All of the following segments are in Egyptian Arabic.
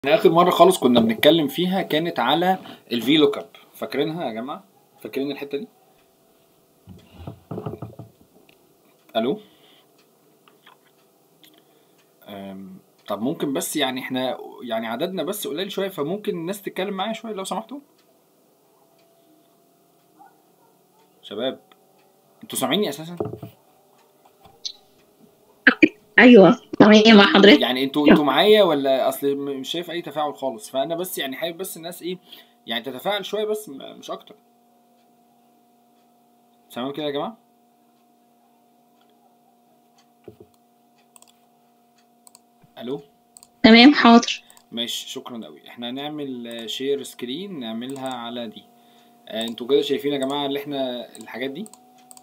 احنا اخر مره خالص كنا بنتكلم فيها كانت على الفي لوك اب فاكرينها يا جماعه فاكرين الحته دي الو أم، طب ممكن بس يعني احنا يعني عددنا بس قليل شويه فممكن الناس تتكلم معايا شويه لو سمحتوا شباب انتوا سامعيني اساسا ايوه تمام مع حضرتك يعني انتوا انتوا معايا ولا اصل م- مش شايف اي تفاعل خالص فانا بس يعني حابب بس الناس ايه يعني تتفاعل شويه بس م- مش اكتر تمام كده يا جماعه الو تمام حاضر ماشي شكرا قوي احنا هنعمل شير سكرين نعملها على دي آه، انتوا كده شايفين يا جماعه اللي احنا الحاجات دي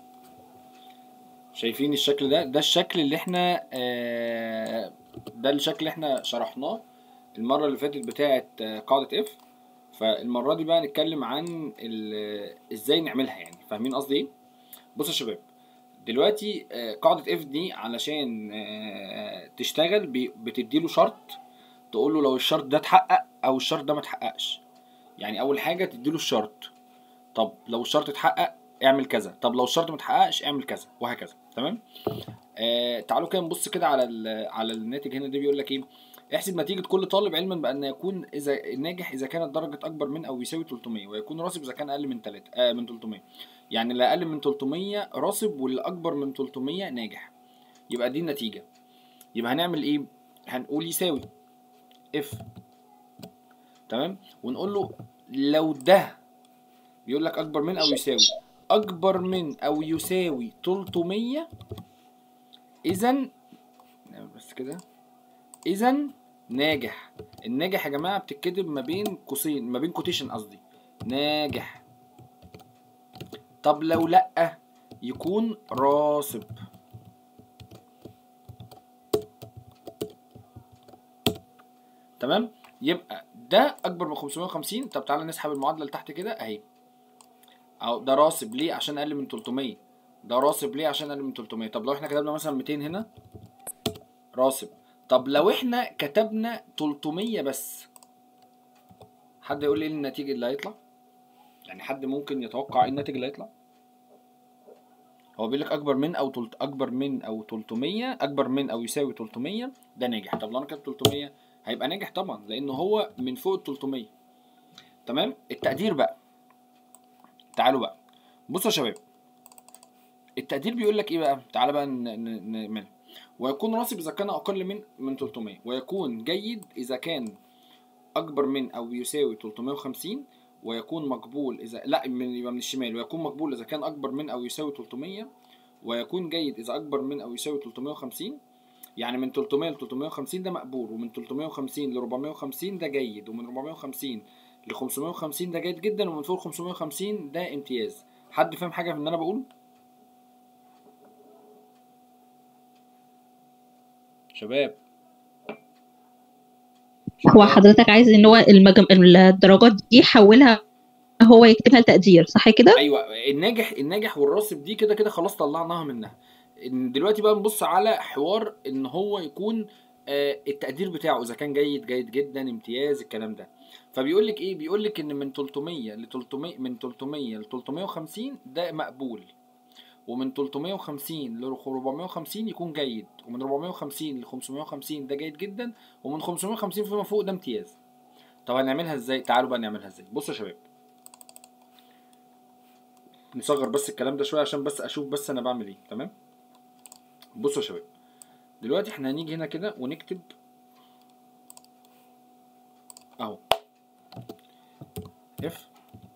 شايفين الشكل ده ده الشكل اللي احنا آه، ده الشكل اللي احنا شرحناه المره اللي فاتت بتاعه آه، قاعده اف فالمره دي بقى نتكلم عن ال- ازاي نعملها يعني فاهمين قصدي ايه بصوا يا شباب دلوقتي آه، قاعده اف دي علشان آه، تشتغل بي- بتديله شرط تقول له لو الشرط ده اتحقق او الشرط ده ما اتحققش يعني اول حاجه تديله الشرط طب لو الشرط اتحقق اعمل كذا طب لو الشرط ما اتحققش اعمل كذا وهكذا تمام آه تعالوا كده نبص كده على ال- على الناتج هنا ده بيقول لك ايه احسب نتيجة كل طالب علما بأن يكون إذا ناجح إذا كانت درجة أكبر من أو يساوي 300 ويكون راسب إذا كان أقل من 3 آه من 300 يعني اللي أقل من 300 راسب واللي أكبر من 300 ناجح يبقى دي النتيجة يبقى هنعمل إيه؟ هنقول يساوي اف تمام ونقول له لو ده بيقول لك اكبر من او يساوي اكبر من او يساوي 300 اذا نعمل بس كده اذا ناجح الناجح يا جماعه بتتكتب ما بين قوسين ما بين كوتيشن قصدي ناجح طب لو لا يكون راسب تمام يبقى ده اكبر من 550 طب تعالى نسحب المعادله لتحت كده اهي اهو ده راسب ليه عشان اقل من 300 ده راسب ليه عشان اقل من 300 طب لو احنا كتبنا مثلا 200 هنا راسب طب لو احنا كتبنا 300 بس حد يقول لي ايه النتيجه اللي هيطلع يعني حد ممكن يتوقع ايه الناتج اللي هيطلع هو بيقول لك اكبر من او تلت اكبر من او 300 اكبر من او يساوي 300 ده ناجح طب لو انا كتبت 300 هيبقى ناجح طبعا لانه هو من فوق ال 300 تمام التقدير بقى تعالوا بقى بصوا يا شباب التقدير بيقول لك ايه بقى تعالى بقى ن- ن- نعملها ويكون راسب اذا كان اقل من من 300 ويكون جيد اذا كان اكبر من او يساوي 350 ويكون مقبول اذا لا من يبقى من الشمال ويكون مقبول اذا كان اكبر من او يساوي 300 ويكون جيد اذا اكبر من او يساوي 350 يعني من 300 ل 350 ده مقبول ومن 350 ل 450 ده جيد ومن 450 ل 550 ده جيد جدا ومن فوق 550 ده امتياز حد فاهم حاجه في اللي انا بقوله شباب هو حضرتك عايز ان هو المجم... الدرجات دي يحولها هو يكتبها لتقدير صح كده ايوه الناجح الناجح والراسب دي كده كده خلاص طلعناها منها إن دلوقتي بقى نبص على حوار ان هو يكون آه، التقدير بتاعه اذا كان جيد جيد جدا امتياز الكلام ده فبيقول لك ايه بيقول لك ان من 300 ل 300 من 300 ل 350 ده مقبول ومن 350 ل 450 يكون جيد ومن 450 ل 550 ده جيد جدا ومن 550 فيما فوق ده امتياز طب هنعملها ازاي تعالوا بقى نعملها ازاي بصوا يا شباب نصغر بس الكلام ده شويه عشان بس اشوف بس انا بعمل ايه تمام بصوا يا شباب دلوقتي احنا هنيجي هنا كده ونكتب اهو اف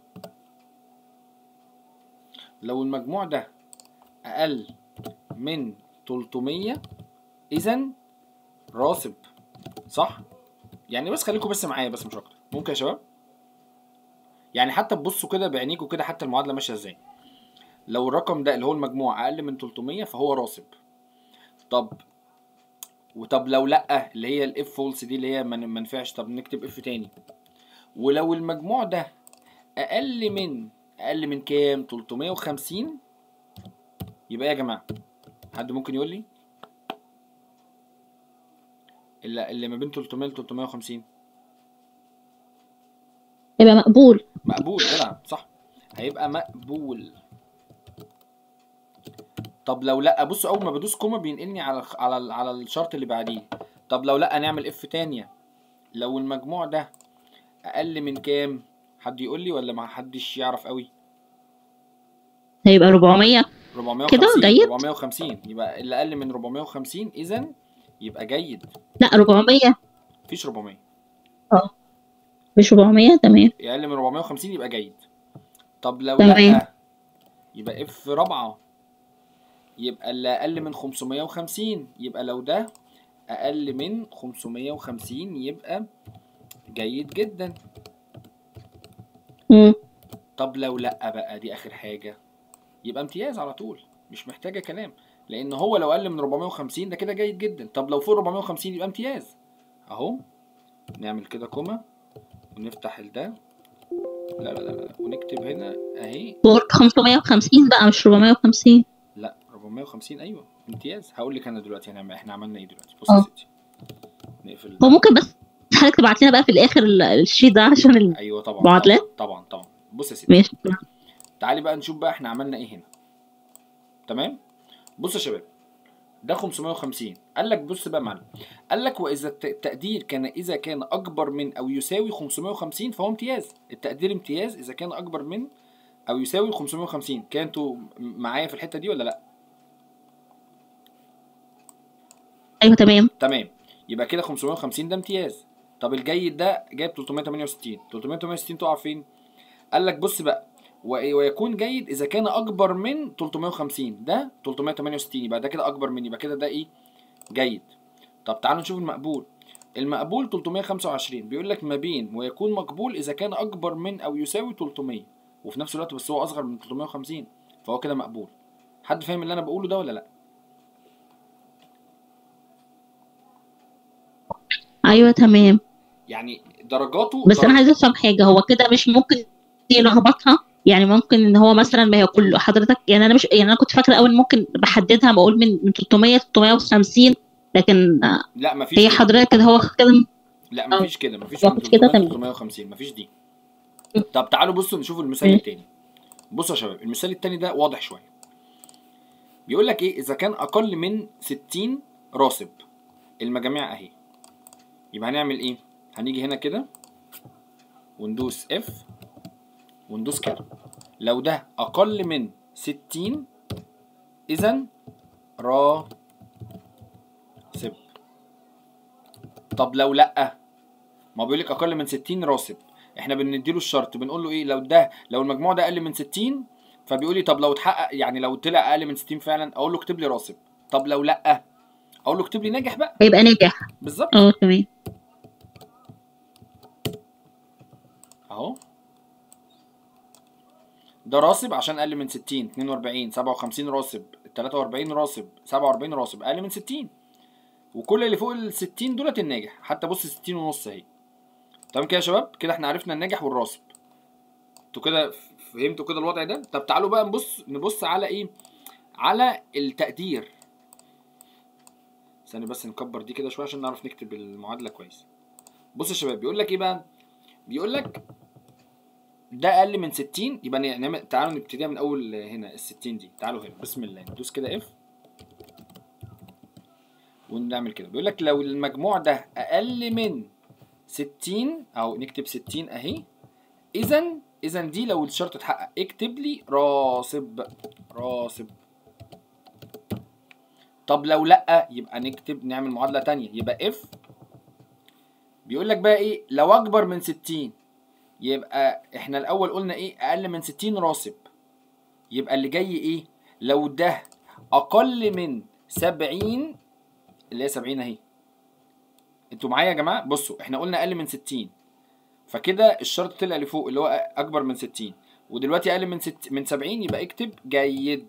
لو المجموع ده اقل من 300 اذا راسب صح يعني بس خليكم بس معايا بس مش اكتر ممكن يا شباب يعني حتى تبصوا كده بعينيكوا كده حتى المعادله ماشيه ازاي لو الرقم ده اللي هو المجموع اقل من 300 فهو راسب طب وطب لو لا اللي هي الاف فولس دي اللي هي ما ما ينفعش طب نكتب اف تاني ولو المجموع ده اقل من اقل من كام 350 يبقى إيه يا جماعه حد ممكن يقول لي اللي, اللي ما بين 300 ل 350 هيبقى مقبول مقبول جدع صح هيبقى مقبول طب لو لا بص اول ما بدوس كوما بينقلني على الخ- على ال- على الشرط اللي بعديه طب لو لا نعمل اف تانية لو المجموع ده اقل من كام حد يقول لي ولا ما حدش يعرف قوي هيبقى 400 450 كده جيد؟ 450 يبقى اللي اقل من 450 اذا يبقى جيد لا 400 مفيش 400 مش 400 تمام اقل من 450 يبقى جيد طب لو تمام. لا يبقى اف رابعة يبقى اللي اقل من 550 يبقى لو ده اقل من 550 يبقى جيد جدا مم. طب لو لا بقى دي اخر حاجة يبقى امتياز على طول مش محتاجة كلام لان هو لو اقل من 450 ده كده جيد جدا طب لو فوق 450 يبقى امتياز اهو نعمل كده كوما ونفتح الده لا لا لا لا ونكتب هنا اهي فوق 550 بقى مش 450 لا 450 ايوه امتياز هقول لك انا دلوقتي هنعمل احنا عملنا ايه دلوقتي بص يا اه. ستي نقفل هو ده. ممكن بس حضرتك تبعت لنا بقى في الاخر ال- الشيت ده عشان ال... ايوه طبعا معادلات؟ طبعا طبعا طبعا بص يا ستي ماشي تعالي بقى نشوف بقى احنا عملنا ايه هنا تمام بص يا شباب ده 550 قال لك بص بقى يا معلم قال لك واذا الت- التقدير كان اذا كان اكبر من او يساوي 550 فهو امتياز التقدير امتياز اذا كان اكبر من او يساوي 550 كان انتوا معايا في الحته دي ولا لا ايوه تمام تمام يبقى كده 550 ده امتياز طب الجيد ده جايب 368 368 تقع فين قال لك بص بقى و- ويكون جيد اذا كان اكبر من 350 ده 368 يبقى ده كده اكبر من يبقى كده ده ايه جيد طب تعالوا نشوف المقبول المقبول 325 بيقول لك ما بين ويكون مقبول اذا كان اكبر من او يساوي 300 وفي نفس الوقت بس هو اصغر من 350 فهو كده مقبول حد فاهم اللي انا بقوله ده ولا لا ايوه تمام يعني درجاته بس انا عايزه افهم حاجه هو كده مش ممكن يلخبطها يعني ممكن ان هو مثلا ما هي كل حضرتك يعني انا مش يعني انا كنت فاكره اول ممكن بحددها بقول من من 300 350 لكن آه، لا مفيش هي كده. حضرتك كده هو كده لا مفيش كده مفيش مفيش كده، تمام. 350 مفيش دي طب تعالوا بصوا نشوف المثال مم. التاني بصوا يا شباب المثال التاني ده واضح شويه بيقول لك ايه اذا كان اقل من 60 راسب المجاميع اهي يبقى هنعمل ايه هنيجي هنا كده وندوس اف وندوس كده لو ده اقل من 60 اذا راسب طب لو لا ما بيقول لك اقل من 60 راسب احنا بنديله الشرط بنقول له ايه لو ده لو المجموع ده اقل من 60 فبيقول لي طب لو اتحقق يعني لو طلع اقل من 60 فعلا اقول له اكتب لي راسب طب لو لا اقول له اكتب لي ناجح بقى هيبقى ناجح بالظبط اه تمام اهو ده راسب عشان اقل من 60 42 57 راسب 43 راسب 47 راسب اقل من 60 وكل اللي فوق ال 60 دولت الناجح حتى بص 60 ونص اهي تمام كده يا شباب كده احنا عرفنا الناجح والراسب انتوا كده ف- فهمتوا كده الوضع ده طب تعالوا بقى نبص نبص على ايه على التقدير ثانية بس نكبر دي كده شويه عشان نعرف نكتب المعادله كويس بص يا شباب بيقول لك ايه بقى بيقول لك ده اقل من 60 يبقى نعمل تعالوا نبتديها من اول هنا ال 60 دي تعالوا هنا بسم الله ندوس كده اف ونعمل كده بيقول لك لو المجموع ده اقل من 60 او نكتب 60 اهي اذا اذا دي لو الشرط اتحقق اكتب لي راسب راسب طب لو لا يبقى نكتب نعمل معادله تانية يبقى اف بيقول لك بقى ايه لو اكبر من 60 يبقى احنا الاول قلنا ايه اقل من 60 راسب يبقى اللي جاي ايه لو ده اقل من 70 اللي هي 70 اهي انتوا معايا يا جماعه بصوا احنا قلنا اقل من 60 فكده الشرط طلع لفوق اللي هو اكبر من 60 ودلوقتي اقل من ست من 70 يبقى اكتب جيد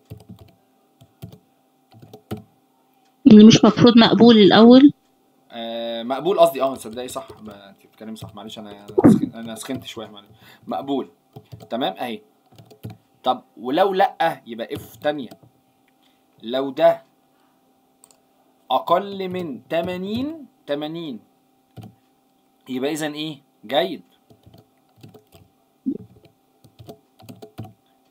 اللي مش مفروض مقبول الاول آه مقبول قصدي اه تصدقي صح ما انت بتتكلمي صح معلش انا أنا سخن- انا سخنت شويه معلش مقبول تمام اهي طب ولو لا يبقى اف تانية لو ده اقل من 80 80 يبقى اذا ايه جيد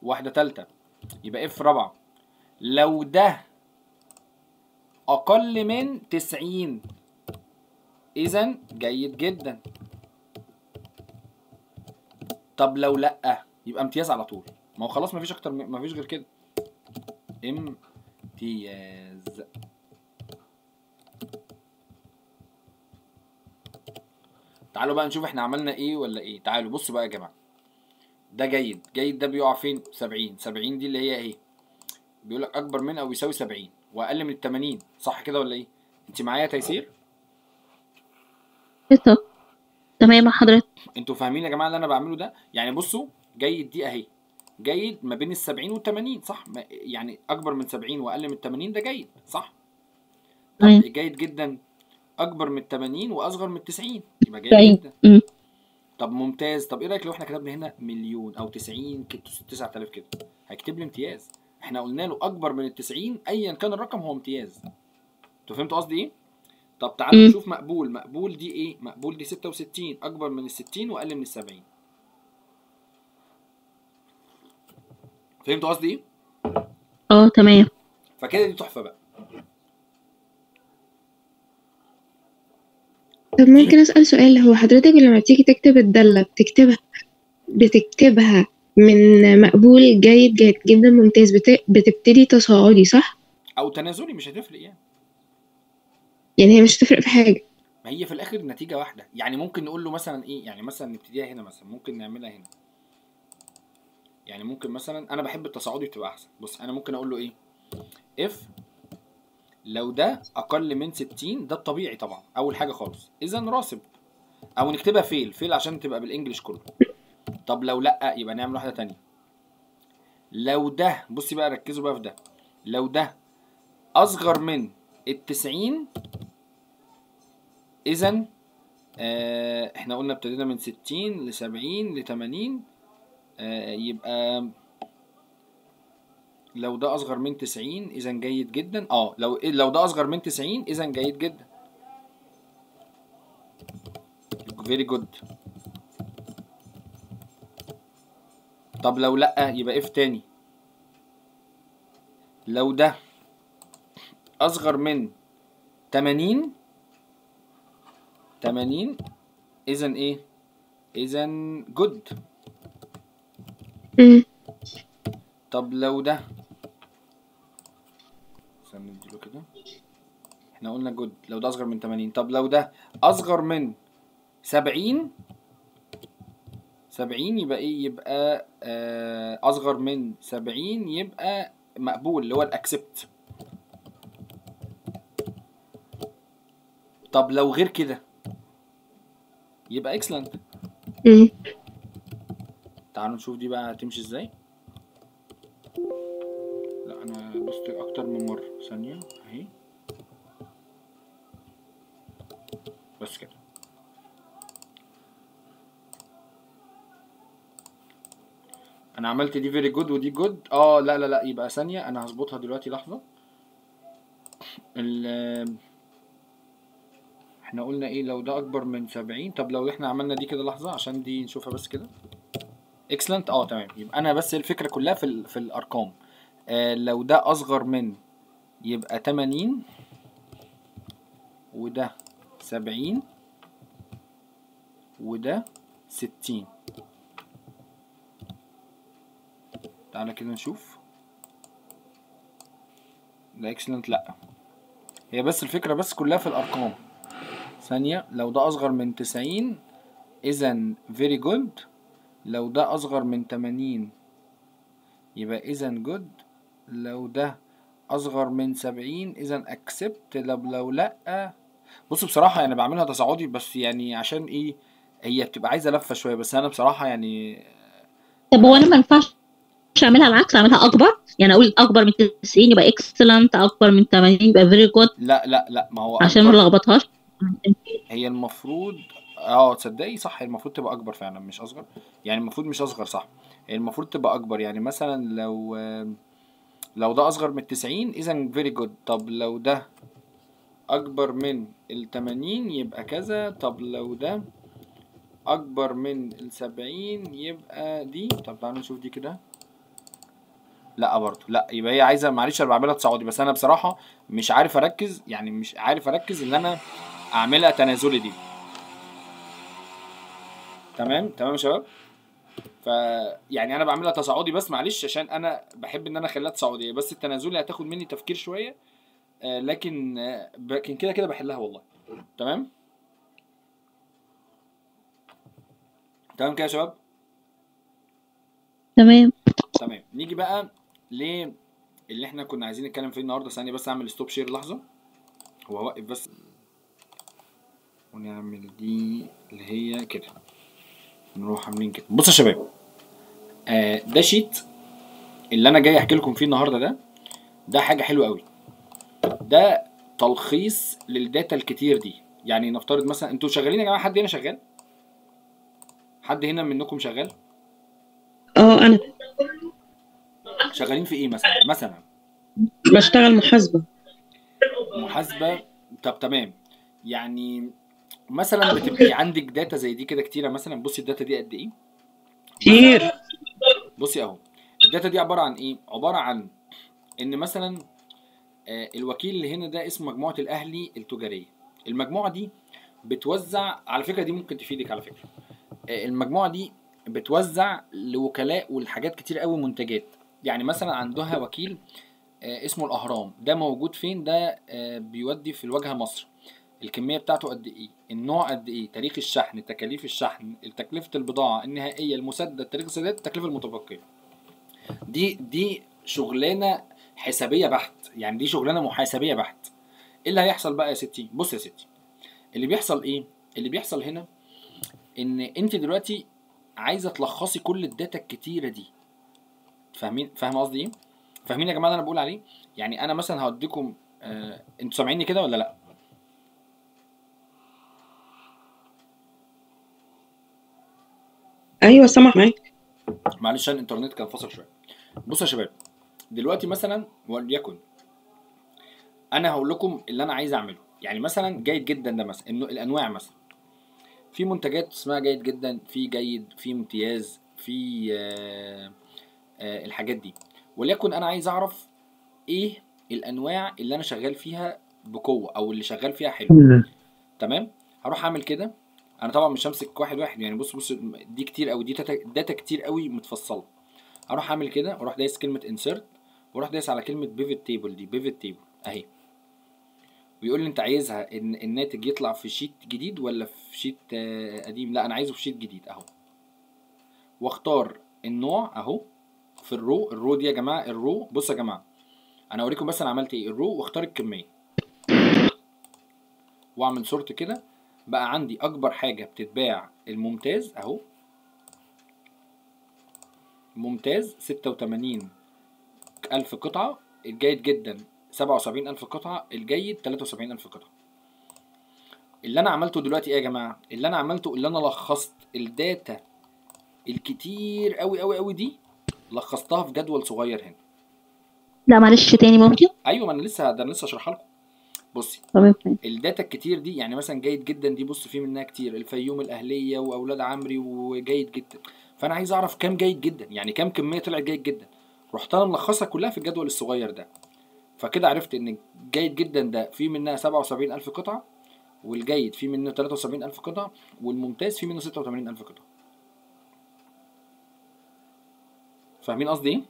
واحده تالته يبقى اف رابعه لو ده اقل من 90 اذا جيد جدا طب لو لا يبقى امتياز على طول ما هو خلاص مفيش اكتر من- مفيش غير كده امتياز تعالوا بقى نشوف احنا عملنا ايه ولا ايه تعالوا بصوا بقى يا جماعه ده جيد جيد ده بيقع فين 70 70 دي اللي هي ايه بيقول لك اكبر من او يساوي 70 واقل من 80 صح كده ولا ايه انت معايا يا تيسير إيه طب تمام مع حضرتك انتوا فاهمين يا جماعه اللي انا بعمله ده يعني بصوا جيد دي اهي جيد ما بين ال 70 وال 80 صح ما- يعني اكبر من 70 واقل من 80 ده جيد صح طب تمام. جيد جدا اكبر من 80 واصغر من 90 يبقى جيد جيد. جدا مم. طب ممتاز طب ايه رايك لو احنا كتبنا هنا مليون او 90 كده 9000 كده هيكتب لي امتياز احنا قلنا له اكبر من ال 90 ايا كان الرقم هو امتياز انتوا فهمتوا قصدي ايه طب تعالوا مم. نشوف مقبول مقبول دي ايه مقبول دي 66 اكبر من ال 60 واقل من ال 70 فهمتوا قصدي ايه اه تمام فكده دي تحفه بقى طب ممكن أسأل سؤال هو حضرتك لما تيجي تكتب الدالة بتكتبها بتكتبها من مقبول جيد جيد جدا ممتاز بت... بتبتدي تصاعدي صح؟ او تنازلي مش هتفرق يعني يعني هي مش هتفرق في حاجة ما هي في الاخر النتيجه واحده يعني ممكن نقول له مثلا ايه يعني مثلا نبتديها هنا مثلا ممكن نعملها هنا يعني ممكن مثلا انا بحب التصاعدي بتبقى احسن بص انا ممكن اقول له ايه اف لو ده اقل من 60 ده الطبيعي طبعا اول حاجه خالص اذا راسب او نكتبها فيل فيل عشان تبقى بالانجلش كله طب لو لا يبقى نعمل واحده تانية لو ده بصي بقى ركزوا بقى في ده لو ده اصغر من ال 90 اذا آه احنا قلنا ابتدينا من 60 ل 70 ل 80 آه يبقى لو ده اصغر من 90 اذا جيد جدا اه لو لو ده اصغر من 90 اذا جيد جدا فيري جود طب لو لا يبقى اف تاني لو ده اصغر من 80 80 اذا ايه اذا جود مم. طب لو ده استنى نديله كده احنا قلنا جود لو ده اصغر من 80 طب لو ده اصغر من 70 70 يبقى ايه يبقى آه اصغر من 70 يبقى مقبول اللي هو الاكسبت طب لو غير كده يبقى اكسلنت مم. تعالوا نشوف دي بقى هتمشي ازاي لا انا دوست اكتر من مره ثانيه اهي بس كده انا عملت دي فيري جود ودي جود اه لا لا لا يبقى ثانيه انا هظبطها دلوقتي لحظه ال احنا قلنا ايه لو ده اكبر من 70 طب لو احنا عملنا دي كده لحظه عشان دي نشوفها بس كده اكسلنت اه تمام يبقى انا بس الفكره كلها في ال- في الارقام آه لو ده اصغر من يبقى 80 وده 70 وده 60 تعالى كده نشوف ده اكسلنت لا هي بس الفكره بس كلها في الارقام ثانيه لو ده اصغر من 90 اذا فيري جود لو ده اصغر من 80 يبقى اذا جود لو ده اصغر من 70 اذا اكسبت لو لو لا بصوا بصراحه يعني بعملها تصاعدي بس يعني عشان ايه هي بتبقى عايزه لفه شويه بس انا بصراحه يعني طب هو انا ما ينفعش اعملها العكس اعملها اكبر يعني اقول اكبر من 90 يبقى اكسلنت اكبر من 80 يبقى فيري جود لا لا لا ما هو عشان ما أكبر- نلخبطهاش هي المفروض اه تصدقي صح هي المفروض تبقى اكبر فعلا مش اصغر يعني المفروض مش اصغر صح هي المفروض تبقى اكبر يعني مثلا لو لو ده اصغر من 90 اذا فيري جود طب لو ده اكبر من ال 80 يبقى كذا طب لو ده اكبر من ال 70 يبقى دي طب تعالوا نشوف دي كده لا برضه لا يبقى هي عايزه معلش انا بعملها تصاعدي بس انا بصراحه مش عارف اركز يعني مش عارف اركز ان انا اعملها تنازلي دي تمام تمام يا شباب ف يعني انا بعملها تصاعدي بس معلش عشان انا بحب ان انا اخليها تصاعديه بس التنازلي هتاخد مني تفكير شويه آه لكن آه لكن كده كده بحلها والله تمام تمام كده يا شباب تمام تمام نيجي بقى ل اللي احنا كنا عايزين نتكلم فيه النهارده ثانيه بس اعمل ستوب شير لحظه وهوقف بس ونعمل دي اللي هي كده نروح عاملين كده بصوا يا شباب آه ده شيت اللي انا جاي احكي لكم فيه النهارده ده ده حاجه حلوه قوي ده تلخيص للداتا الكتير دي يعني نفترض مثلا انتوا شغالين يا جماعه حد هنا شغال حد هنا منكم شغال اه انا شغالين في ايه مثلا مثلا بشتغل محاسبة محاسبه طب تمام يعني مثلا بتبقي عندك داتا زي دي كده كتيره مثلا بصي الداتا دي قد ايه كتير بصي اهو الداتا دي عباره عن ايه عباره عن ان مثلا آه، الوكيل اللي هنا ده اسمه مجموعه الاهلي التجاريه المجموعه دي بتوزع على فكره دي ممكن تفيدك على فكره آه، المجموعه دي بتوزع لوكلاء والحاجات كتير قوي منتجات يعني مثلا عندها وكيل آه، اسمه الاهرام ده موجود فين ده آه، بيودي في الواجهه مصر الكميه بتاعته قد ايه النوع قد ايه تاريخ الشحن تكاليف الشحن تكلفه البضاعه النهائيه المسدد تاريخ السداد التكلفه المتبقيه دي دي شغلانه حسابيه بحت يعني دي شغلانه محاسبيه بحت ايه اللي هيحصل بقى يا ستي بص يا ستي اللي بيحصل ايه اللي بيحصل هنا ان انت دلوقتي عايزه تلخصي كل الداتا الكتيره دي فاهمين فاهم قصدي ايه فاهمين يا جماعه اللي انا بقول عليه يعني انا مثلا هوديكم آه... انتوا سامعيني كده ولا لا ايوه سامع معاك معلش عشان الانترنت كان فاصل شويه بصوا يا شباب دلوقتي مثلا وليكن انا هقول لكم اللي انا عايز اعمله يعني مثلا جيد جدا ده مثلا انه الانواع مثلا في منتجات اسمها جيد جدا في جيد في امتياز في آه آه الحاجات دي وليكن انا عايز اعرف ايه الانواع اللي انا شغال فيها بقوه او اللي شغال فيها حلو تمام هروح اعمل كده انا طبعا مش همسك واحد واحد يعني بص بص دي كتير قوي دي داتا, داتا كتير قوي متفصله هروح اعمل كده واروح دايس كلمه انسرت واروح دايس على كلمه بيفت تيبل دي بيفت تيبل اهي ويقول لي انت عايزها ان الناتج يطلع في شيت جديد ولا في شيت آه، قديم لا انا عايزه في شيت جديد اهو واختار النوع اهو في الرو الرو دي يا جماعه الرو بصوا يا جماعه انا اوريكم بس انا عملت ايه الرو واختار الكميه واعمل سورت كده بقى عندي اكبر حاجه بتتباع الممتاز اهو ممتاز 86 ألف قطعة الجيد جدا 77 ألف قطعة الجيد 73 ألف قطعة اللي أنا عملته دلوقتي إيه يا جماعة؟ اللي أنا عملته اللي أنا لخصت الداتا الكتير أوي أوي أوي دي لخصتها في جدول صغير هنا لا معلش تاني ممكن أيوة ما أنا لسه ده أنا لسه أشرحها لكم بصي تمام تمام. الداتا الكتير دي يعني مثلا جيد جدا دي بص في منها كتير الفيوم الاهليه واولاد عمري وجيد جدا فانا عايز اعرف كام جيد جدا يعني كام كميه طلعت جيد جدا رحت انا ملخصها كلها في الجدول الصغير ده فكده عرفت ان جيد جدا ده في منها 77000 قطعه والجيد في منه 73000 قطعه والممتاز في منه 86000 قطعه فاهمين قصدي ايه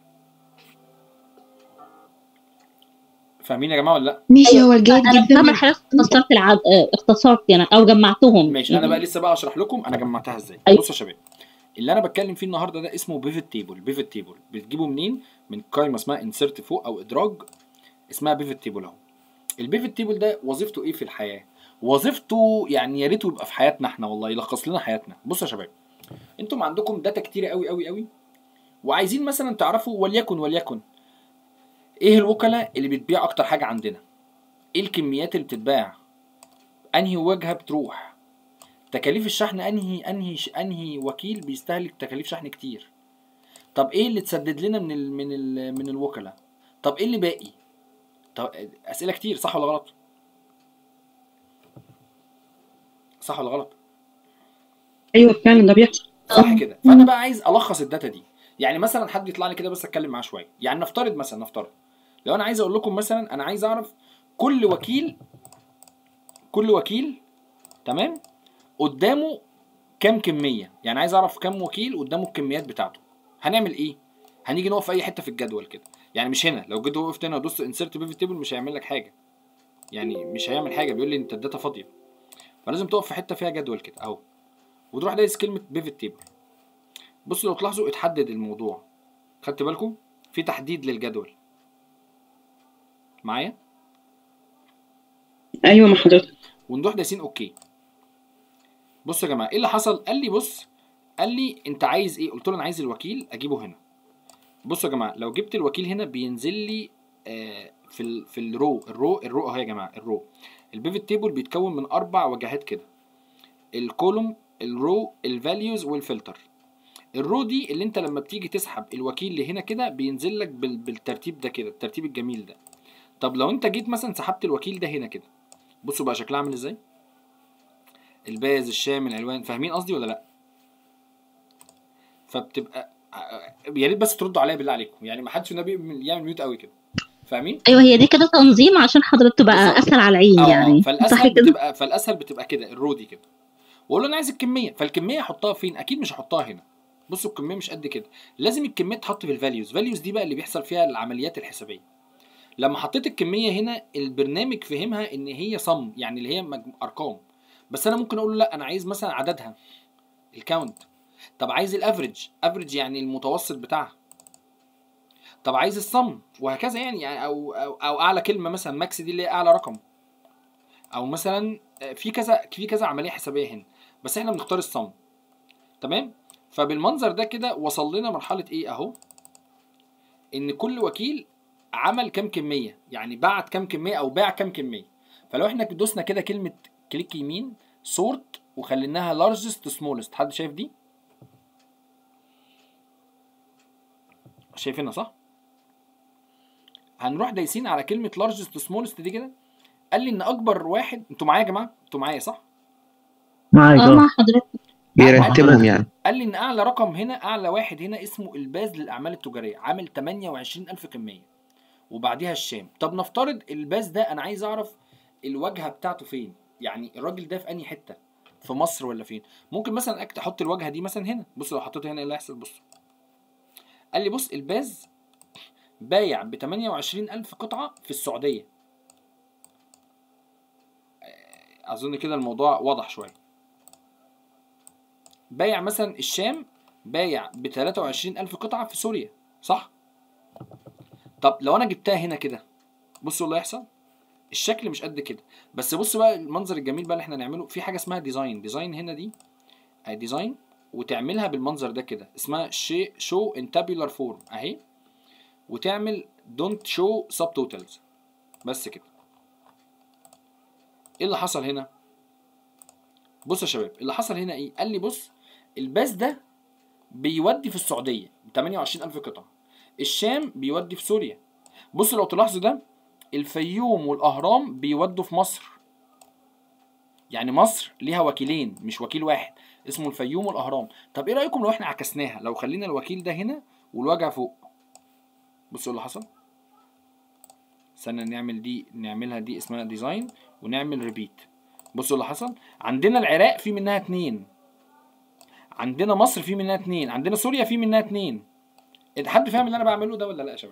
فاهمين يا جماعه ولا لا ماشي هو الجيد انا جدا بعمل حاجات اختصرت العد... آه، اختصرت يعني او جمعتهم ماشي انا بقى لسه بقى اشرح لكم انا جمعتها ازاي أيوة. بصوا يا شباب اللي انا بتكلم فيه النهارده ده اسمه بيفت تيبل بيفت تيبل بتجيبه منين من قائمه اسمها انسرت فوق او ادراج اسمها بيفت تيبل اهو البيفت تيبل ده وظيفته ايه في الحياه وظيفته يعني يا ريته يبقى في حياتنا احنا والله يلخص لنا حياتنا بصوا يا شباب انتم عندكم داتا كتيره قوي قوي قوي وعايزين مثلا تعرفوا وليكن وليكن ايه الوكلاء اللي بتبيع اكتر حاجه عندنا ايه الكميات اللي بتتباع انهي واجهه بتروح تكاليف الشحن انهي انهي انهي وكيل بيستهلك تكاليف شحن كتير طب ايه اللي تسدد لنا من ال من ال من الوكلاء طب ايه اللي باقي طب اسئله كتير صح ولا غلط صح ولا غلط ايوه فعلا ده بيحصل صح كده فانا بقى عايز الخص الداتا دي يعني مثلا حد يطلع لي كده بس اتكلم معاه شويه يعني نفترض مثلا نفترض لو انا عايز اقول لكم مثلا انا عايز اعرف كل وكيل كل وكيل تمام قدامه كام كميه يعني عايز اعرف كام وكيل قدامه الكميات بتاعته هنعمل ايه هنيجي نقف في اي حته في الجدول كده يعني مش هنا لو جيت وقفت هنا ودوست انسرت بيفت تيبل مش هيعمل لك حاجه يعني مش هيعمل حاجه بيقول لي انت الداتا فاضيه فلازم تقف في حته فيها جدول كده اهو وتروح دايس كلمه بيفت تيبل بصوا لو تلاحظوا اتحدد الموضوع خدت بالكم في تحديد للجدول معايا ايوه مع حضرتك ونروح دايسين اوكي بصوا يا جماعه ايه اللي حصل قال لي بص قال لي انت عايز ايه قلت له انا عايز الوكيل اجيبه هنا بصوا يا جماعه لو جبت الوكيل هنا بينزل لي آه في ال في الرو الرو الرو اهو يا جماعه الرو البيفت تيبل بيتكون من اربع وجهات كده الكولوم الرو الفاليوز والفلتر الرو دي اللي انت لما بتيجي تسحب الوكيل لهنا كده بينزل لك بال- بالترتيب ده كده الترتيب الجميل ده طب لو انت جيت مثلا سحبت الوكيل ده هنا كده بصوا بقى شكلها عامل ازاي الباز الشام الالوان فاهمين قصدي ولا لا فبتبقى يا ريت بس تردوا عليا بالله عليكم يعني ما حدش النبي يعمل ميوت قوي كده فاهمين ايوه هي دي كده تنظيم عشان حضرتك تبقى بالظبط. اسهل على العين اه يعني صح فالاسهل كده بتبقى فالاسهل بتبقى كده الرو دي كده واقول له انا عايز الكميه فالكميه احطها فين اكيد مش هحطها هنا بصوا الكميه مش قد كده لازم الكميه تتحط في الفاليوز فاليوز دي بقى اللي بيحصل فيها العمليات الحسابيه لما حطيت الكميه هنا البرنامج فهمها ان هي صم يعني اللي هي مجم... ارقام بس انا ممكن اقول له لا انا عايز مثلا عددها الكاونت طب عايز الافريج افريج يعني المتوسط بتاعها طب عايز الصم وهكذا يعني يعني او او, أو اعلى كلمه مثلا ماكس دي اللي هي اعلى رقم او مثلا في كذا في كذا عمليه حسابيه هنا بس احنا بنختار الصم تمام فبالمنظر ده كده وصل لنا مرحله ايه اهو ان كل وكيل عمل كام كميه يعني بعت كام كميه او باع كام كميه فلو احنا دوسنا كده كلمه كليك يمين سورت وخليناها لارجست سمولست حد شايف دي شايفينها صح هنروح دايسين على كلمه لارجست سمولست دي كده قال لي ان اكبر واحد انتوا معايا يا جماعه انتوا معايا صح معاك اه اه مع حضرتك بيرتبهم يعني قال لي ان اعلى رقم هنا اعلى واحد هنا اسمه الباز للاعمال التجاريه عامل 28000 كميه وبعديها الشام طب نفترض الباز ده انا عايز اعرف الواجهه بتاعته فين يعني الراجل ده في انهي حته في مصر ولا فين ممكن مثلا أكت احط الواجهه دي مثلا هنا بصوا لو حطيته هنا ايه اللي هيحصل بصوا قال لي بص الباز بايع ب 28000 قطعه في السعوديه آه، اظن كده الموضوع واضح شويه بايع مثلا الشام بايع ب 23000 قطعه في سوريا صح طب لو انا جبتها هنا كده بصوا اللي هيحصل الشكل مش قد كده بس بصوا بقى المنظر الجميل بقى اللي احنا نعمله في حاجه اسمها ديزاين ديزاين هنا دي اهي ديزاين وتعملها بالمنظر ده كده اسمها شي شو ان تابيولار فورم اهي وتعمل دونت شو سب توتالز بس كده ايه اللي حصل هنا بص يا شباب اللي حصل هنا ايه قال لي بص الباس ده بيودي في السعوديه ب 28000 قطعه الشام بيودي في سوريا بصوا لو تلاحظوا ده الفيوم والاهرام بيودوا في مصر يعني مصر ليها وكيلين مش وكيل واحد اسمه الفيوم والاهرام طب ايه رايكم لو احنا عكسناها لو خلينا الوكيل ده هنا والواجهه فوق بصوا اللي حصل استنى نعمل دي نعملها دي اسمها ديزاين ونعمل ريبيت بصوا اللي حصل عندنا العراق في منها اتنين عندنا مصر في منها اتنين عندنا سوريا في منها اتنين حد فاهم اللي انا بعمله ده ولا لا يا شباب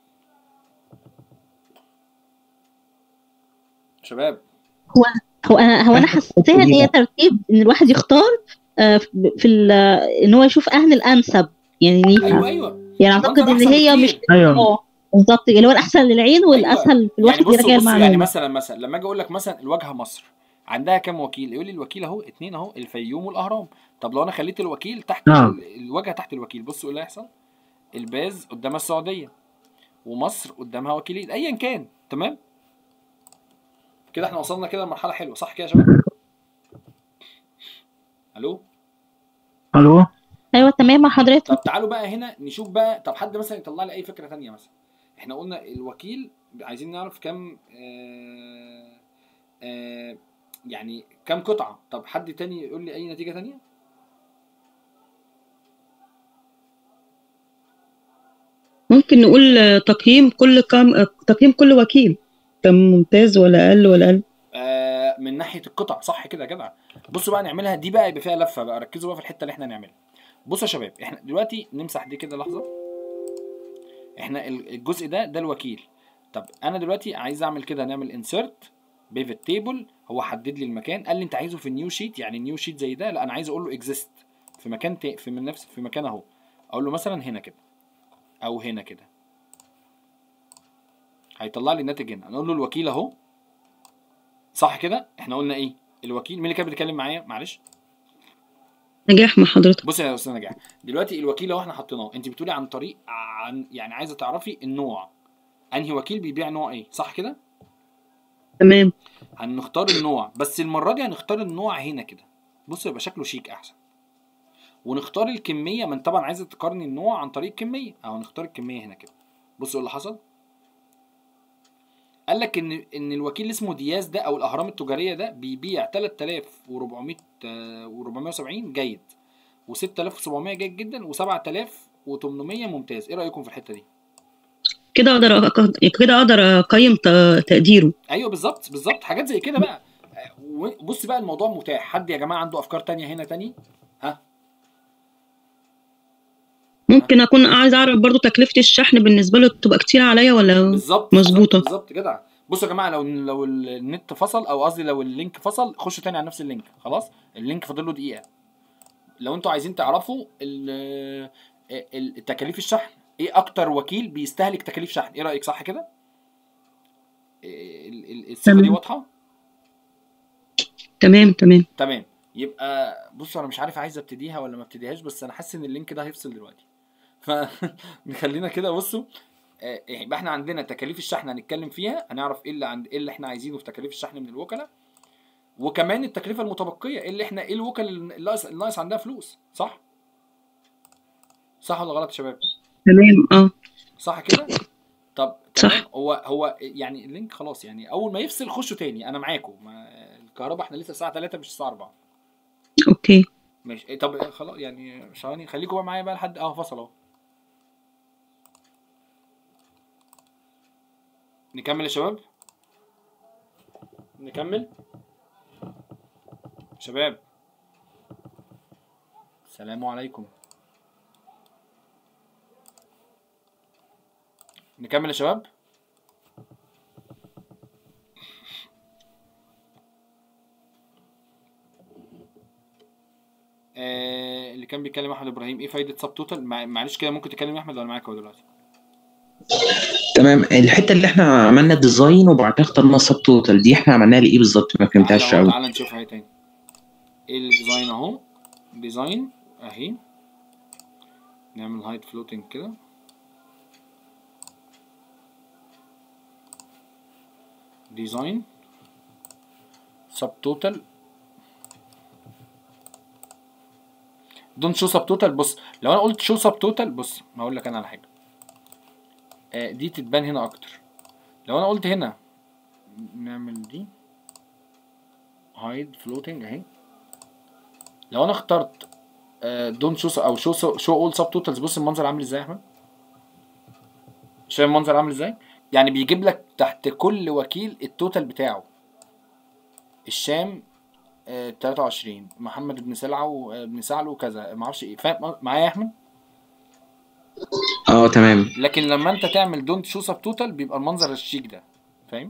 شباب هو هو انا هو انا حسيتها ان هي ترتيب ان الواحد يختار آه، في ال- ان هو يشوف اهل الانسب يعني ليها ايوه ايوه يعني اعتقد المنظر ان أحسن هي بكتير. مش ايوه اه بالظبط اللي هو الاحسن للعين والاسهل في الواحد يعني بصوا يراجع بصوا يعني المعلومه مثلا مثلا لما اجي اقول لك مثلا الواجهه مصر عندها كام وكيل يقول لي الوكيل اهو اتنين اهو الفيوم والاهرام طب لو انا خليت الوكيل تحت نعم. ال- الواجهه تحت الوكيل بصوا ايه اللي هيحصل الباز قدامها السعوديه ومصر قدامها وكيلين ايا كان تمام كده احنا وصلنا كده لمرحله حلوه صح كده يا شباب الو الو ايوه تمام مع حضرتك طب تعالوا بقى هنا نشوف بقى طب حد مثلا يطلع لي اي فكره تانية مثلا احنا قلنا الوكيل عايزين نعرف كم آه آه يعني كم قطعه طب حد تاني يقول لي اي نتيجه تانية ممكن نقول آه، تقييم كل كام آه، تقييم كل وكيل كان ممتاز ولا اقل ولا اقل آه من ناحيه القطع صح كده يا جدع بصوا بقى نعملها دي بقى يبقى فيها لفه بقى ركزوا بقى في الحته اللي احنا هنعملها بصوا يا شباب احنا دلوقتي نمسح دي كده لحظه احنا ال- الجزء ده ده الوكيل طب انا دلوقتي عايز اعمل كده نعمل انسرت بيفت تيبل هو حدد لي المكان قال لي انت عايزه في النيو شيت يعني نيو شيت زي ده لا انا عايز اقول له اكزيست في مكان تا- في من نفس في مكان اهو اقول له مثلا هنا كده او هنا كده هيطلع لي الناتج هنا نقول له الوكيل اهو صح كده احنا قلنا ايه الوكيل مين اللي كان بيتكلم معايا معلش نجاح مع حضرتك بص يا استاذ نجاح دلوقتي الوكيل اهو احنا حطيناه انت بتقولي عن طريق عن يعني عايزه تعرفي النوع انهي وكيل بيبيع نوع ايه صح كده تمام هنختار النوع بس المره دي هنختار النوع هنا كده بص يبقى شكله شيك احسن ونختار الكميه من طبعا عايزه تقارني النوع عن طريق الكميه اهو نختار الكميه هنا كده بص ايه اللي حصل قال لك ان ان الوكيل اللي اسمه دياز ده او الاهرام التجاريه ده بيبيع 3400 آه، و470 جيد و6700 جيد جدا و7800 ممتاز ايه رايكم في الحته دي كده اقدر أق- كده اقدر اقيم ت- تقديره ايوه بالظبط بالظبط حاجات زي كده بقى و- بص بقى الموضوع متاح حد يا جماعه عنده افكار تانية هنا تاني ها ممكن اكون عايز اعرف برضو تكلفة الشحن بالنسبة له تبقى كتير عليا ولا بالظبط مظبوطة. بالظبط بالظبط كده بصوا يا جماعه لو لو النت فصل او قصدي لو اللينك فصل خشوا تاني على نفس اللينك خلاص اللينك فاضل له دقيقه لو انتوا عايزين تعرفوا ال- ال- التكاليف الشحن ايه اكتر وكيل بيستهلك تكاليف شحن ايه رايك صح كده ال- ال- الصيغه دي تمام. واضحه تمام تمام تمام يبقى بصوا انا مش عارف عايز ابتديها ولا ما ابتديهاش بس انا حاسس ان اللينك ده هيفصل دلوقتي فنخلينا كده بصوا آه، يبقى احنا عندنا تكاليف الشحن هنتكلم فيها هنعرف ايه اللي عند ايه اللي احنا عايزينه في تكاليف الشحن من الوكلاء وكمان التكلفه المتبقيه ايه اللي احنا ايه الوكلاء اللي ناقص اللي ناقص عندها فلوس صح صح ولا غلط يا شباب تمام اه صح كده طب صح. تمام هو هو يعني اللينك خلاص يعني اول ما يفصل خشوا تاني انا معاكم ما الكهرباء احنا لسه الساعه 3 مش الساعه 4 اوكي ماشي إيه طب خلاص يعني ثواني خليكم بقى معايا بقى لحد اه فصل اهو نكمل يا شباب نكمل شباب السلام عليكم نكمل يا شباب آه اللي كان بيتكلم احمد ابراهيم ايه فايده سب توتال مع- معلش كده ممكن تكلم يا احمد ولا معاك هو دلوقتي تمام الحته اللي احنا عملنا ديزاين وبعد كده اخترنا سب توتال دي احنا عملناها لايه بالظبط ما فهمتهاش تعالى أهو، قوي تعالى نشوفها اهي تاني ايه الديزاين اهو ديزاين اهي نعمل هايد فلوتنج كده ديزاين سب توتال دونت شو سب توتال بص لو انا قلت شو سب توتال بص هقول لك انا على حاجه آه دي تتبان هنا اكتر لو انا قلت هنا نعمل دي هايد فلوتنج اهي لو انا اخترت دون شو او شو شو اول سب توتالز بص المنظر عامل ازاي يا احمد شايف المنظر عامل ازاي يعني بيجيب لك تحت كل وكيل التوتال بتاعه الشام آه 23 محمد بن سلعه آه، بن سعلو كذا ما اعرفش ايه فاهم معايا يا احمد اه تمام لكن لما انت تعمل دونت شو سب توتال بيبقى المنظر الشيك ده فاهم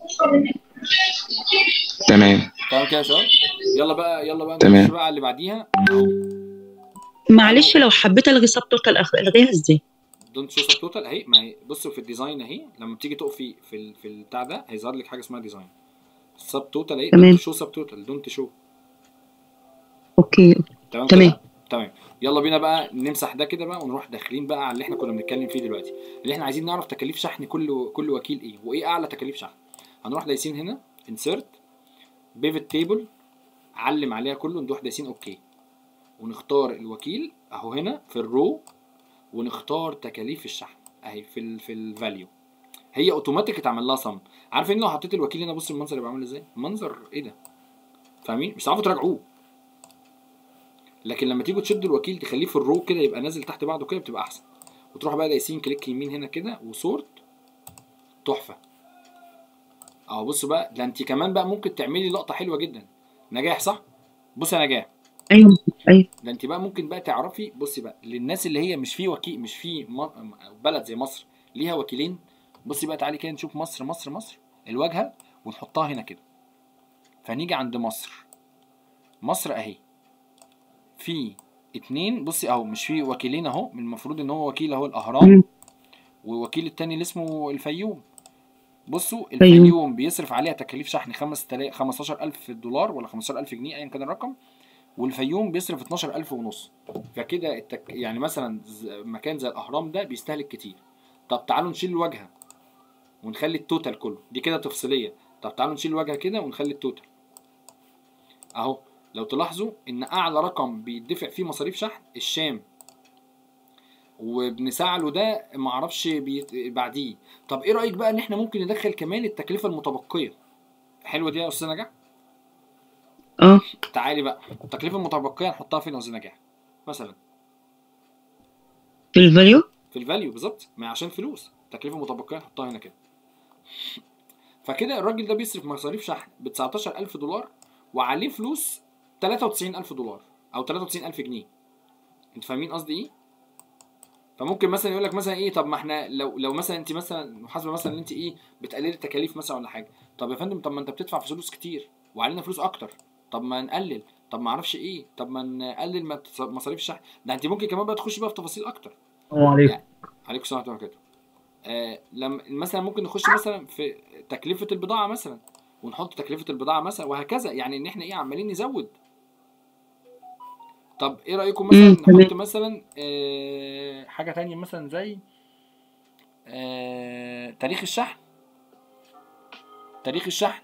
تمام تمام كده يا شباب يلا بقى يلا بقى تمام. نخش بقى على اللي بعديها معلش لو حبيت الغي سب توتال الغيها ازاي دونت شو سب توتال اهي ما هي بصوا في الديزاين اهي لما بتيجي تقفي في ال... في البتاع ده هيظهر لك حاجه اسمها ديزاين سب توتال اهي تمام. دونت شو سب توتال دونت شو اوكي تمام تمام. كده؟ تمام يلا بينا بقى نمسح ده كده بقى ونروح داخلين بقى على اللي احنا كنا بنتكلم فيه دلوقتي اللي احنا عايزين نعرف تكاليف شحن كل كل وكيل ايه وايه اعلى تكاليف شحن هنروح دايسين هنا انسرت بيفت تيبل علم عليها كله نروح دايسين اوكي ونختار الوكيل اهو هنا في الرو ونختار تكاليف الشحن اهي في ال في الفاليو هي اوتوماتيك اتعمل لها صم عارفين لو حطيت الوكيل هنا بص المنظر يبقى عامل ازاي منظر ايه ده فاهمين مش هتعرفوا تراجعوه لكن لما تيجوا تشدوا الوكيل تخليه في الرو كده يبقى نازل تحت بعضه كده بتبقى احسن وتروح بقى دايسين كليك يمين هنا كده وسورت تحفه اهو بصوا بقى ده انت كمان بقى ممكن تعملي لقطه حلوه جدا نجاح صح بص يا نجاح ايوه ايوه ده انت بقى ممكن بقى تعرفي بصي بقى للناس اللي هي مش في وكيل مش في م- بلد زي مصر ليها وكيلين بصي بقى تعالي كده نشوف مصر مصر مصر الواجهه ونحطها هنا كده فنيجي عند مصر مصر اهي في اتنين بصي اهو مش في وكيلين اهو من المفروض ان هو وكيل اهو الاهرام مم. ووكيل التاني اللي اسمه الفيوم بصوا فيوم. الفيوم بيصرف عليها تكاليف شحن 5000 15000 دولار ولا 15000 جنيه ايا كان الرقم والفيوم بيصرف 12000 ونص فكده التك... يعني مثلا ز- مكان زي الاهرام ده بيستهلك كتير طب تعالوا نشيل الواجهه ونخلي التوتال كله دي كده تفصيليه طب تعالوا نشيل الواجهه كده ونخلي التوتال اهو لو تلاحظوا ان اعلى رقم بيدفع فيه مصاريف شحن الشام وابن سعله ده معرفش بيت... بعديه طب ايه رايك بقى ان احنا ممكن ندخل كمان التكلفه المتبقيه حلوه دي يا استاذ نجاح اه تعالي بقى التكلفه المتبقيه نحطها فين يا استاذ نجاح مثلا في الفاليو في الفاليو بالظبط ما عشان فلوس التكلفه المتبقيه نحطها هنا كده فكده الراجل ده بيصرف مصاريف شحن ب 19000 دولار وعليه فلوس 93000 دولار او 93000 جنيه انتوا فاهمين قصدي ايه فممكن مثلا يقول لك مثلا ايه طب ما احنا لو لو مثلا انت مثلا محاسبه مثلا ان انت ايه بتقللي التكاليف مثلا ولا حاجه طب يا فندم طب ما انت بتدفع فلوس كتير وعلينا فلوس اكتر طب ما نقلل طب ما اعرفش ايه طب ما نقلل مت- مصاريف الشحن ده انت ممكن كمان بقى تخش بقى في تفاصيل اكتر السلام عليكم عليكم السلام ورحمه الله وبركاته آه لما مثلا ممكن نخش مثلا في تكلفه البضاعه مثلا ونحط تكلفه البضاعه مثلا وهكذا يعني ان احنا ايه عمالين نزود طب ايه رايكم مثلا مم، تمام. نحط مثلا آه حاجه تانية مثلا زي آه تاريخ الشحن تاريخ الشحن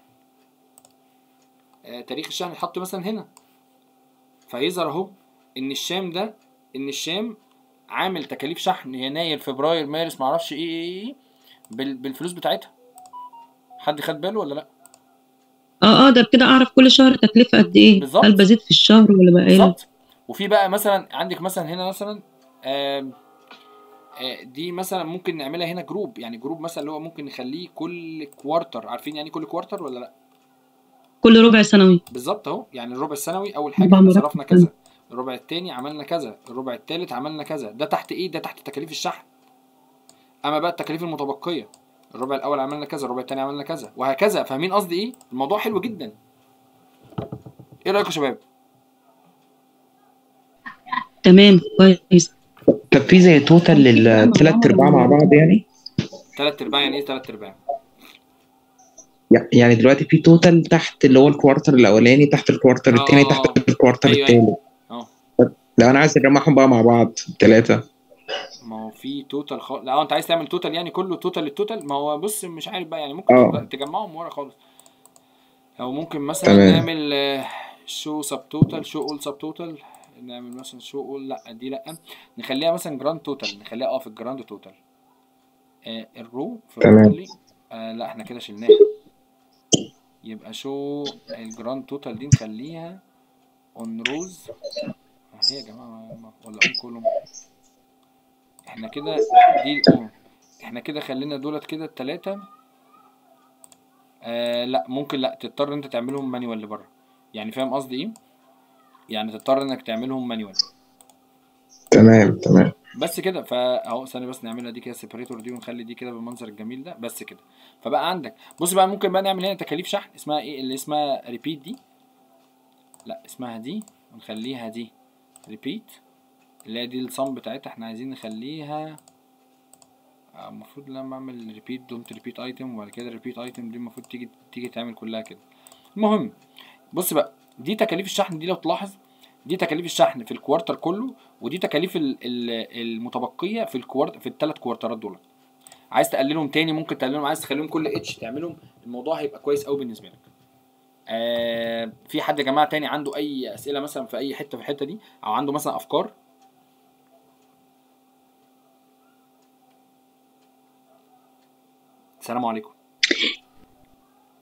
آه تاريخ الشحن يتحط مثلا هنا فيظهر اهو ان الشام ده ان الشام عامل تكاليف شحن يناير فبراير مارس معرفش ايه ايه ايه بال- بالفلوس بتاعتها حد خد باله ولا لا اه اه ده كده اعرف كل شهر تكلفة قد ايه بالظبط. هل بزيد في الشهر ولا بقل بالظبط وفي بقى مثلا عندك مثلا هنا مثلا آم، آه، دي مثلا ممكن نعملها هنا جروب يعني جروب مثلا اللي هو ممكن نخليه كل كوارتر عارفين يعني كل كوارتر ولا لا كل ربع سنوي بالظبط اهو يعني الربع السنوي اول حاجه ربع احنا مرتب. صرفنا كذا الربع التاني عملنا كذا الربع التالت عملنا كذا ده تحت ايه ده تحت تكاليف الشحن اما بقى التكاليف المتبقيه الربع الاول عملنا كذا الربع التاني عملنا كذا وهكذا فاهمين قصدي ايه الموضوع حلو جدا ايه رايكم يا شباب تمام كويس طب في زي توتال للثلاث ارباع مع بعض يعني تلات ارباع يعني ايه تلات ارباع يعني دلوقتي في توتال تحت اللي هو الكوارتر الاولاني تحت الكوارتر آه، الثاني آه، تحت آه. الكوارتر أيوة، أيوة. الثالث اه لو انا عايز اجمعهم بقى مع بعض ثلاثه ما هو في توتال خالص لا اه انت عايز تعمل توتال يعني كله توتال للتوتال ما هو بص مش عارف بقى يعني ممكن اه. تبقى- تجمعهم ورا خالص او ممكن مثلا تمام. نعمل شو سب توتال شو اول سب توتال نعمل مثلا شو اول لا دي لا نخليها مثلا جراند توتال نخليها اه في الجراند توتال آه الرو في تمام. الرو آه لا احنا كده شلناها يبقى شو الجراند توتال دي نخليها اون روز هي يا جماعه ولا اون كولوم احنا كده دي الاون احنا كده خلينا دولت كده التلاتة آه لا ممكن لا تضطر انت تعملهم مانيوال لبره يعني فاهم قصدي ايه يعني تضطر انك تعملهم مانيوال تمام تمام بس كده فاهو ثانيه بس نعملها دي كده سيبريتور دي ونخلي دي كده بالمنظر الجميل ده بس كده فبقى عندك بص بقى ممكن بقى نعمل هنا تكاليف شحن اسمها ايه اللي اسمها ريبيت دي لا اسمها دي ونخليها دي ريبيت اللي هي دي الصم بتاعتها احنا عايزين نخليها آه، المفروض لما اعمل ريبيت دونت ريبيت ايتم وبعد كده ريبيت ايتم دي المفروض تيجي تيجي تعمل كلها كده المهم بص بقى دي تكاليف الشحن دي لو تلاحظ دي تكاليف الشحن في الكوارتر كله ودي تكاليف ال- ال- المتبقيه في الكوارت في الثلاث كوارترات دول عايز تقللهم تاني ممكن تقللهم عايز تخليهم كل اتش تعملهم الموضوع هيبقى كويس قوي بالنسبه لك آه في حد يا جماعه تاني عنده اي اسئله مثلا في اي حته في الحته دي او عنده مثلا افكار السلام عليكم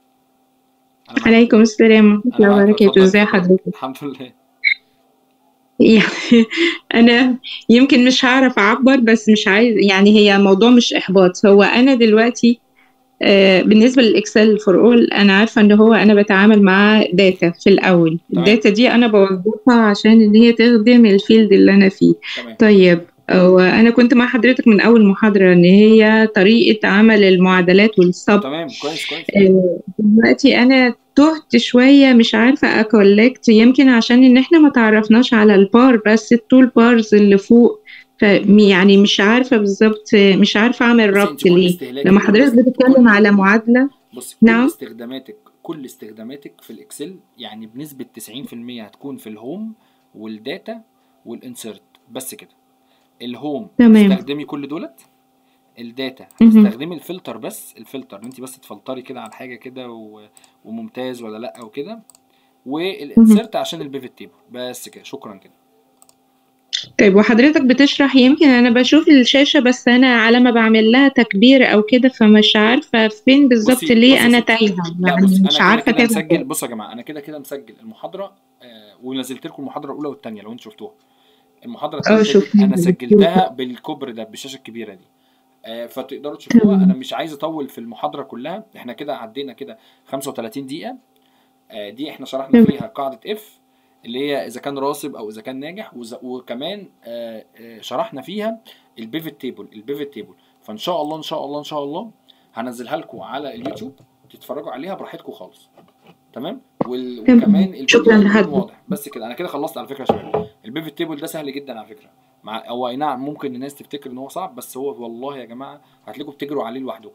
أنا معاك. عليكم السلام ورحمة أنا الله معاك. وبركاته اتفضل، ازي اتفضل. حضرتك الحمد لله يعني انا يمكن مش هعرف اعبر بس مش عايز يعني هي موضوع مش احباط هو انا دلوقتي آه، بالنسبه للاكسل فور اول انا عارفه ان هو انا بتعامل مع داتا في الاول تمام. الداتا دي انا بوظفها عشان ان هي تخدم الفيلد اللي انا فيه تمام طيب وانا كنت مع حضرتك من اول محاضره ان هي طريقه عمل المعادلات والسب تمام كويس كويس آه، دلوقتي انا تهت شويه مش عارفه اكولكت يمكن عشان ان احنا ما تعرفناش على البار بس التول بارز اللي فوق ف يعني مش عارفه بالظبط مش عارفه اعمل بصي، ربط انت كل ليه استهلاكك لما حضرتك كل- بتتكلم كل- على معادله بص كل نعم. استخداماتك كل استخداماتك في الاكسل يعني بنسبة 90% هتكون في الهوم والداتا والانسرت بس كده الهوم تمام. تستخدمي كل دولت الداتا مهم. هتستخدمي الفلتر بس الفلتر ان انت بس تفلتري كده على حاجه كده و... وممتاز ولا لا وكده والانسرت عشان البيفت تيبل بس كده شكرا كده طيب وحضرتك بتشرح يمكن انا بشوف الشاشه بس انا على ما بعمل لها تكبير او كده فمش عارفه فين بالظبط بصي- ليه بصي انا ستي. تايهه لا يعني بص مش انا عارفه كده كده كده مسجل بصوا يا جماعه انا كده كده مسجل المحاضره آه ونزلت لكم المحاضره الاولى والثانيه لو انتوا شفتوها المحاضره اه الثالثه دي شفنا انا سجلتها بالكبر ده بالشاشه الكبيره دي آه فتقدروا تشوفوها انا مش عايز اطول في المحاضره كلها احنا كده عدينا كده 35 دقيقه آه دي احنا شرحنا تمام. فيها قاعده اف اللي هي اذا كان راسب او اذا كان ناجح وز- وكمان آه آه شرحنا فيها البيفت تيبل البيفت تيبل فان شاء الله ان شاء الله ان شاء الله هنزلها لكم على اليوتيوب تتفرجوا عليها براحتكم خالص تمام وال... تمام. وكمان الفيديو شكراً هيكون لحضرتك. واضح بس كده انا كده خلصت على فكره يا شباب البيفت تيبل ده سهل جدا على فكره مع هو اي نعم ممكن الناس تفتكر ان هو صعب بس هو والله يا جماعه هتلاقوا بتجروا عليه لوحدكم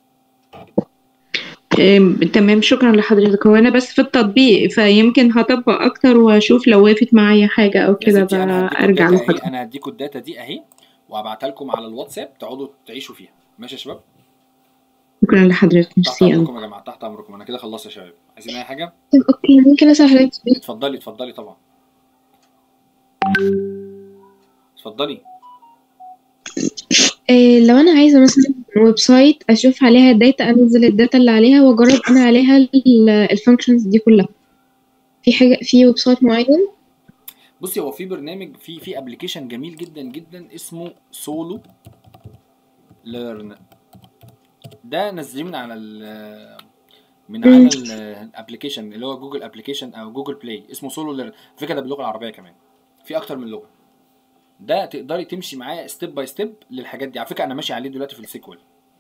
أم، تمام شكرا لحضرتك هو انا بس في التطبيق فيمكن هطبق اكتر واشوف لو وقفت معايا حاجه او يا كده ستي انا بقى هديكوا ارجع الداتا اهي لحضرتك انا هديكوا الداتا دي اهي وهبعتها لكم على الواتساب تقعدوا تعيشوا فيها ماشي يا شباب شكرا لحضرتك تحت ميرسي أوي. امركم يا جماعه تحت امركم انا كده خلصت يا شباب عايزين اي حاجه طب اوكي ممكن اسال حضرتك سؤال؟ اتفضلي اتفضلي طبعا اتفضلي إيه لو انا عايزه مثلا ويب سايت اشوف عليها داتا انزل الداتا اللي عليها واجرب انا عليها الفانكشنز دي كلها في حاجه في ويب سايت معين بصي هو في برنامج في في ابلكيشن جميل جدا جدا اسمه سولو ليرن ده نازلين من على ال من على الابلكيشن اللي هو جوجل ابلكيشن او جوجل بلاي اسمه سولو ليرن فكره ده باللغه العربيه كمان في اكتر من لغه ده تقدري تمشي معاه ستيب باي ستيب للحاجات دي على فكره انا ماشي عليه دلوقتي في السيكوال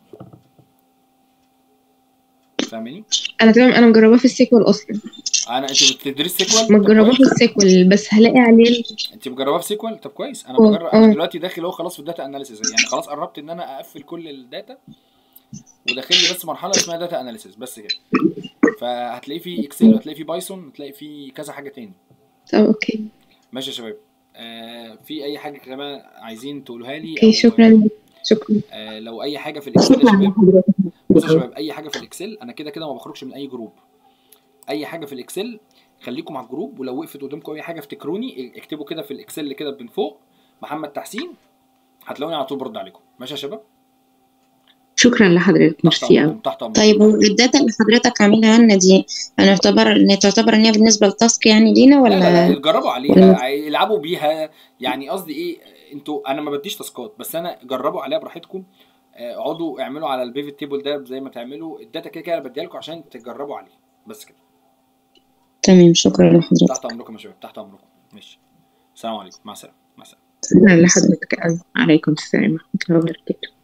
فاهماني انا تمام انا مجرباه في السيكوال اصلا انا انت بتدرسي سيكوال طب مجرباه في كويس. السيكوال بس هلاقي عليه ال- انت مجرباه في سيكوال طب كويس انا اه، بجرب انا اه. دلوقتي داخل اهو خلاص في الداتا اناليسيس يعني خلاص قربت ان انا اقفل كل الداتا وداخل لي بس مرحله اسمها داتا اناليسيس بس كده فهتلاقي في اكسل وهتلاقي في بايثون هتلاقي في كذا حاجه تاني طب اوكي ماشي يا شباب آه في اي حاجه كمان عايزين تقولوها لي اوكي شكرا شكرا آه لو اي حاجه في الاكسل يا شكرا شباب لحضرتك بصوا يا شباب اي حاجه في الاكسل انا كده كده ما بخرجش من اي جروب اي حاجه في الاكسل خليكم على الجروب ولو وقفت قدامكم اي حاجه افتكروني اكتبوا كده في الاكسل كده من فوق محمد تحسين هتلاقوني على طول برد عليكم ماشي يا شباب شكرا لحضرتك تحت ميرسي قوي امركم تحت امركم طيب والداتا اللي حضرتك عاملها لنا دي هنعتبر ان تعتبر ان هي بالنسبه للتاسك يعني لينا لا لا لا ولا جربوا عليها يلعبوا بيها يعني قصدي ايه انتوا انا ما بديش تاسكات بس انا جربوا عليها براحتكم آه، اقعدوا اعملوا على البيفت تيبل ده زي ما تعملوا الداتا كده كده انا بديها لكم عشان تجربوا عليه بس كده تمام شكرا لحضرتك تحت امركم يا شباب تحت امركم ماشي السلام عليكم مع السلامه مع السلامه شكرا لحضرتك قوي عليكم السلام ورحمه الله وبركاته